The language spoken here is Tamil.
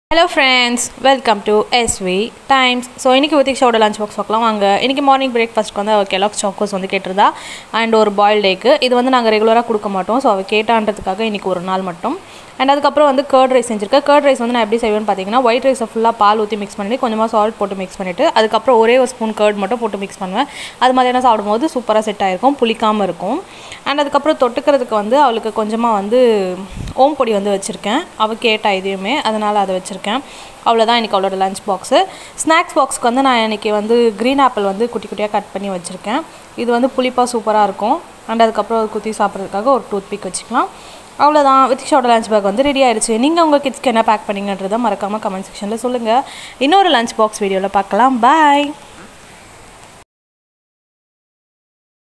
hello friends welcome to SV times so இன்றைக்கி உத்திக்ஷாவோட லஞ்ச் பாக்ஸ் பார்க்கலாம் வாங்க இன்றைக்கி மார்னிங் பிரேக்ஃபாஸ்ட்க்கு வந்து அவள் கெலாக்ஸ் சாக்கோஸ் வந்து கேட்டிருந்தா அண்ட் ஒரு பாயில்ட் எக்கு இது வந்து நாங்கள் ரெகுலராக கொடுக்க மாட்டோம் ஸோ அவள் கேட்டான்றதுக்காக இன்றைக்கி ஒரு நாள் மட்டும் அண்ட் அதுக்கப்புறம் வந்து கர்ட் ரைஸ் செஞ்சுருக்கேன் கர்ட் ரைஸ் வந்து நான் எப்படி செய்வேன்னு பார்த்தீங்கன்னா ஒயிட் ரைஸை ஃபுல்லாக பால் ஊற்றி மிக்ஸ் பண்ணி கொஞ்சமாக சால்ட் போட்டு மிக்ஸ் பண்ணிவிட்டு அதுக்கப்புறம் ஒரே ஒரு ஸ்பூன் கர்ட் மட்டும் போட்டு மிக்ஸ் பண்ணுவேன் அது மாதிரியான சாப்பிடும்போது சூப்பராக செட் ஆகிருக்கும் புளிக்காமல் இருக்கும் அண்ட் அதுக்கப்புறம் தொட்டுக்கிறதுக்கு வந்து அவளுக்கு கொஞ்சமாக வந்து ஓம் பொடி வந்து வச்சுருக்கேன் அவள் கேட்டா இதையுமே அதனால் அதை வச்சுருக்கேன் அவ்வளோதான் இன்றைக்கி அவளோட லஞ்ச் பாக்ஸு ஸ்நாக்ஸ் பாக்ஸ்க்கு வந்து நான் இன்றைக்கி வந்து க்ரீன் ஆப்பிள் வந்து குட்டி குட்டியாக கட் பண்ணி வச்சுருக்கேன் இது வந்து புளிப்பாக சூப்பராக இருக்கும் அண்ட் அதுக்கப்புறம் அது குத்தி சாப்பிட்றதுக்காக ஒரு டூத் பிக் வச்சுக்கலாம் அவ்வளோதான் வித்திஷாவோட லஞ்ச் பேக் வந்து ரெடி ஆயிடுச்சு நீங்கள் உங்கள் கிட்ஸ்க்கு என்ன பேக் பண்ணீங்கன்றதை மறக்காமல் கமெண்ட் செக்ஷனில் சொல்லுங்கள் இன்னொரு லஞ்ச் பாக்ஸ் வீடியோவில் பார்க்கலாம் பாய்